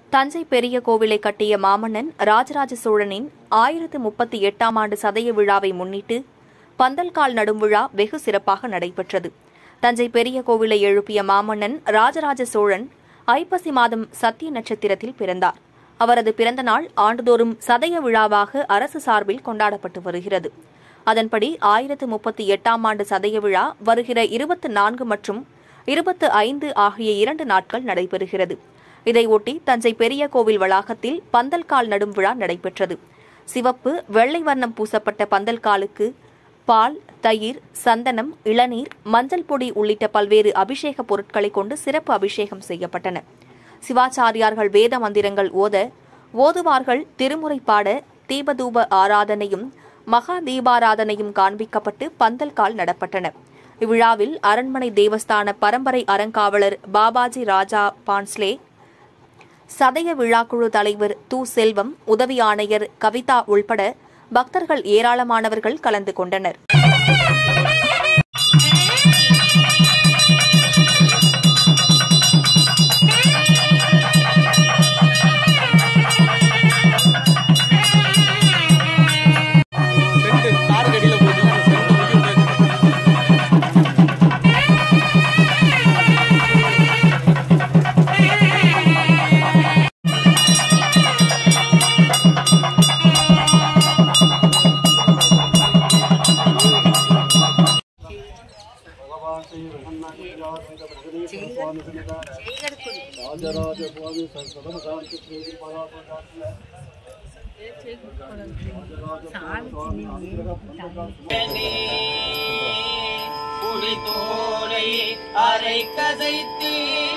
தஞ்சை பெரிய கோவிலை கட்டிய மாமன்னன் ராஜராஜ சோழனின் ஆயிரத்து முப்பத்தி எட்டாம் ஆண்டு சதய விழாவை முன்னிட்டு பந்தல்கால் நடும் விழா வெகு சிறப்பாக நடைபெற்றது தஞ்சை பெரிய கோவிலை எழுப்பிய மாமன்னன் ராஜராஜ சோழன் ஐப்பசி மாதம் சத்திய நட்சத்திரத்தில் பிறந்தார் அவரது பிறந்த நாள் ஆண்டுதோறும் சதய விழாவாக அரசு சார்பில் கொண்டாடப்பட்டு வருகிறது அதன்படி ஆயிரத்து முப்பத்தி எட்டாம் ஆண்டு சதய விழா வருகிற இருபத்து நான்கு மற்றும் இருபத்து ஐந்து ஆகிய இரண்டு நாட்கள் நடைபெறுகிறது இதையொட்டி தஞ்சை பெரிய கோவில் வளாகத்தில் பந்தல்கால் நடும் விழா நடைபெற்றது சிவப்பு வெள்ளை வர்ணம் பூசப்பட்ட பந்தல்காலுக்கு பால் தயிர் சந்தனம் இளநீர் மஞ்சள் பொடி உள்ளிட்ட பல்வேறு அபிஷேக பொருட்களை கொண்டு சிறப்பு அபிஷேகம் செய்யப்பட்டன சிவாச்சாரியார்கள் வேத மந்திரங்கள் ஓத ஓதுவார்கள் திருமுறை பாட தீபதூப ஆராதனையும் மகா தீபாராதனையும் காண்பிக்கப்பட்டு பந்தல்கால் நடப்பட்டன இவ்விழாவில் அரண்மனை தேவஸ்தான பரம்பரை அறங்காவலர் பாபாஜி ராஜா பான்ஸ்லே சதய விழாக்குழு தலைவர் து செல்வம் உதவி ஆணையர் கவிதா உள்பட பக்தர்கள் ஏராளமானவர்கள் கலந்து கொண்டனர் சென்ட் கார் கடியில போயிட்டு அந்த சென்ட் முடிவு రాజరాజ స్వామి సదమ శాంతి ప్రీతి புலித்தோலை அரை கதைத்து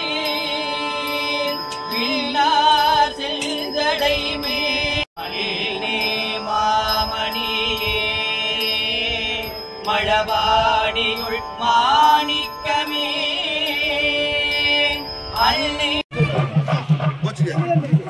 பின்னார் செல்தடை மேலே மாமணியே மழபாடியுள் மாணிக்கமே அல்லே వచ్చింది